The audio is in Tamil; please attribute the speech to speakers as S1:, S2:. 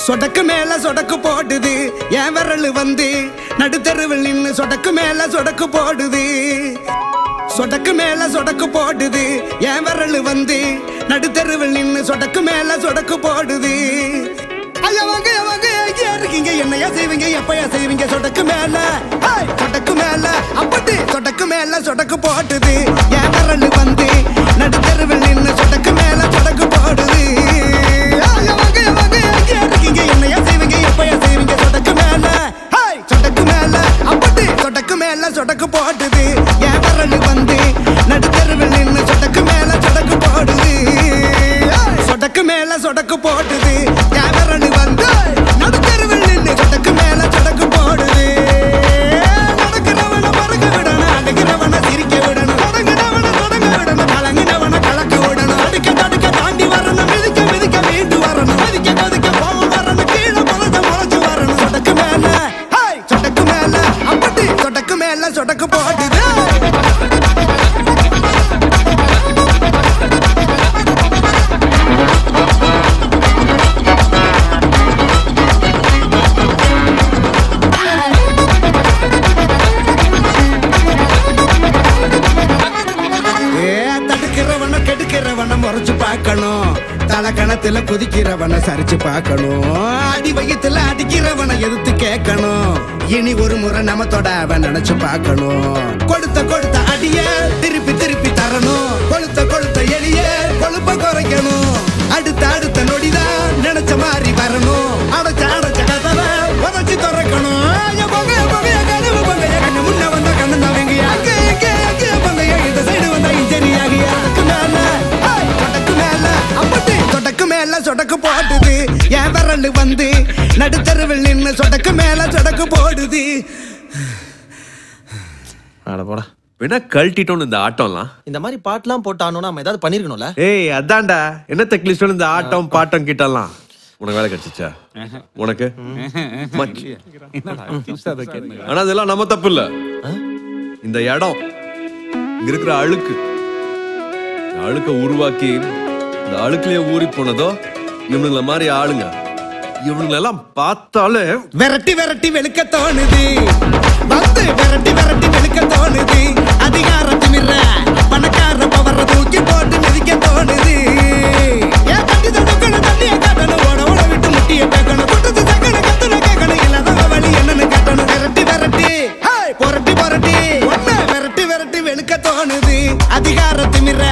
S1: சொடக்கு மேல சொடக்கு போடுது என் விரல் வந்து நடுத்தருவில் நின்னு சொடக்கு மேல சொடக்கு போடுது சொடக்கு மேல சொடக்கு போடுது என் விரல் வந்து நடுத்தருவில் நின்னு சொடக்கு மேல சொடக்கு போடுது ஐயா வாங்க ஐயா வாங்க எங்கேயா இருக்கீங்க என்னையா செய்வீங்க எப்பயா செய்வீங்க சொடக்கு மேல ஹேய், சொடக்கு மேல அப்படி சொடக்கு மேல சொடக்கு போட்டுது என் விரல் வந்து நடுத்தருவில் நின்னு சொடக்கு மேல சொடக்கு போடுது ஐயா வாங்க ஐயா வாங்க எங்கேயா இருக்கீங்க என்னையா செய்வீங்க எப்பயா செய்வீங்க சொடக்கு மேல ஹேய், சொடக்கு மேல அப்படி சொடக்கு மேல சொடக்கு போட்டுது என் விரல் வந்து நடுத்தருவில் நின்னு சொடக்கு மேல சொடக்கு போடுது ஏய், சொடக்கு மேல சொடக்கு போட்டுது என் விரல் வந்து நடுத்தருவில் நின்னு சொடக்கு மேல சொடக்கு போடுது நடக்கிறவன மறக்க விடணும் அடிக்கிறவன சிரிக்க விடணும் தொடங்கினவன தொடங்க விடணும் கலங்கினவன கலக்க விடணும் அடிக்க தடுக்க தாண்டி வரணும் மிதிக்க மிதிக்க மீண்டு வரணும் மதிக்க கொதிக்க போகும் வரணும் கீழே முளைச்ச முளைச்சு வரணும் சொடக்கு மேல ஹேய், சொடக்கு மேல அப்படி சொடக்கு மேல சொடக்கு போட்டுது ஏ தடுக்கிறவன கெடுக்கிறவன முறைச்சு பார்க்கணும் தலக்கணத்துல குதிக்கிறவன சரிச்சு பார்க்கணும் அடி வயித்துல அடிக்கிறவன எதிர்த்து கேட்கணும் இனி ஒரு முறை நம்ம தொட அவன் நினைச்சு பார்க்கணும் கொடுத்த கொடுத்த அடிய திருப்பி திருப்பி தரணும் கொளுத்த கொளுத்த எளிய கொழுப்ப குறைக்கணும் அடுத்த அடுத்த நொடிதான் நினைச்ச மாதிரி வரணும் அடைச்ச அடைச்ச கதவை உதச்சு திறக்கணும் ஐயா போங்க, போங்க, என் கனவு போங்க, என் கண்ணு முன்ன வந்தா கண்ணு தவங்க. அங்க, இங்க, அங்க போங்க, என் இந்த side வந்தா இன்ஜினியாகி. அதுக்கு மேல, ஹேய், சொடக்கு மேல, அப்படி சொடக்கு மேல சொடக்கு போடுது என் விரல் வந்து நடுத்தருவில் நின்னு சொடக்கு மேல சொடக்கு போடுது
S2: அட போடா வேணா கழட்டிட்டோன்னு இந்த ஆட்டம்லாம்
S3: இந்த மாதிரி பாட்டுலாம் போட்டானோன்னா நம்ம ஏதாவது பண்ணிருக்கணும்ல
S2: ஏய் அதான்டா என்ன தெக்லிஸ்டோன்னு இந்த ஆட்டம் பாட்டம் கிட்டலாம் உனக்கு வேலை கிடைச்சிச்சா உனக்கு மச். ஆனா அதெல்லாம் நம்ம தப்பு இல்ல இந்த இடம் இங்க இருக்கிற அழுக்கு இந்த அழுக்க உருவாக்கி இந்த அழுக்குலயே ஊறி போனதோ இவனுங்கள மாதிரி ஆளுங்க இவனுங்களெல்லாம் பார்த்தாலே
S1: விரட்டி விரட்டி வெளுக்க தோணுது வந்து விரட்டி விரட்டி வெளுக்க தோணுது அதிகார திமிர பணக்கார பவர தூக்கி போட்டு மிதிக்க தோணுது ஏன் தட்டி தடுக்கணும் தண்ணிய காட்டணும் ஓட ஓட விட்டு முட்டிய பேக்கணும் குட்டத்து தக்கணும் கத்தணும் கேட்கணும் இல்லாத வழி என்னன்னு காட்டணும் விரட்டி விரட்டி ஹேய், புரட்டி புரட்டி ஒண்ணு விரட்டி விரட்டி வெளுக்க தோணுது அதிகார திமிர